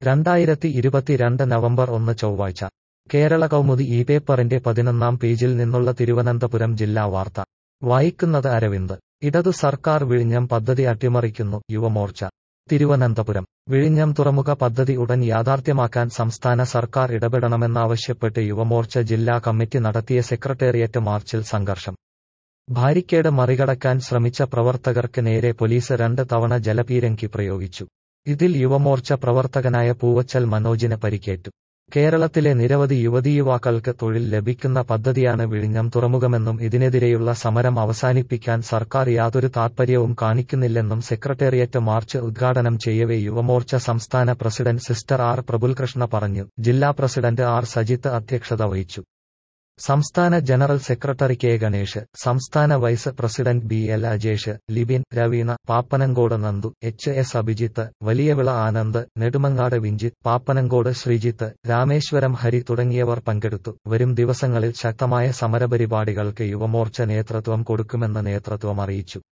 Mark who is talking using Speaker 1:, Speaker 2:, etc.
Speaker 1: രണ്ടായിരത്തി ഇരുപത്തിരണ്ട് നവംബർ ഒന്ന് ചൊവ്വാഴ്ച കേരള കൗമുദി ഈ പേപ്പറിന്റെ പതിനൊന്നാം പേജിൽ നിന്നുള്ള തിരുവനന്തപുരം ജില്ലാ വാർത്ത വായിക്കുന്നത് അരവിന്ദ് ഇടതു സർക്കാർ വിഴിഞ്ഞം പദ്ധതി അട്ടിമറിക്കുന്നു യുവമോർച്ച തിരുവനന്തപുരം വിഴിഞ്ഞം തുറമുഖ പദ്ധതി ഉടൻ യാഥാർത്ഥ്യമാക്കാൻ സംസ്ഥാന സർക്കാർ ഇടപെടണമെന്നാവശ്യപ്പെട്ട് യുവമോർച്ച ജില്ലാ കമ്മിറ്റി നടത്തിയ സെക്രട്ടേറിയറ്റ് മാർച്ചിൽ സംഘർഷം ബാരിക്കേഡ് മറികടക്കാൻ ശ്രമിച്ച പ്രവർത്തകർക്ക് നേരെ പോലീസ് രണ്ട് തവണ ജലപീരങ്കി പ്രയോഗിച്ചു ഇതിൽ യുവമോർച്ച പ്രവർത്തകനായ പൂവച്ചൽ മനോജിന് പരിക്കേറ്റു കേരളത്തിലെ നിരവധി യുവതീയുവാക്കൾക്ക് തൊഴിൽ ലഭിക്കുന്ന പദ്ധതിയാണ് വിഴിഞ്ഞം തുറമുഖമെന്നും ഇതിനെതിരെയുള്ള സമരം അവസാനിപ്പിക്കാൻ സർക്കാർ യാതൊരു താൽപര്യവും കാണിക്കുന്നില്ലെന്നും സെക്രട്ടേറിയറ്റ് മാർച്ച് ഉദ്ഘാടനം ചെയ്യവേ യുവമോർച്ച സംസ്ഥാന പ്രസിഡന്റ് സിസ്റ്റർ ആർ പ്രബുൽകൃഷ്ണ പറഞ്ഞു ജില്ലാ പ്രസിഡന്റ് ആർ സജിത്ത് അധ്യക്ഷത വഹിച്ചു സംസ്ഥാന ജനറൽ സെക്രട്ടറി കെ ഗണേഷ് സംസ്ഥാന vice president B L Ajesh Libin Raveena Pappanamcode Nandu H S Abhijith Valiyavila Anand Nedumangad Vinjith Pappanamcode Sreejith Rameswaram Hari തുടങ്ങിയവർ പങ്കെടുത്തു വരും ദിവസങ്ങളിൽ ശക്തമായ സമരപരിപാടികൾക്ക് യുവമോർച്ച നേതൃത്വം കൊടുക്കുമെന്ന് നേതൃത്വം അറിയിച്ചു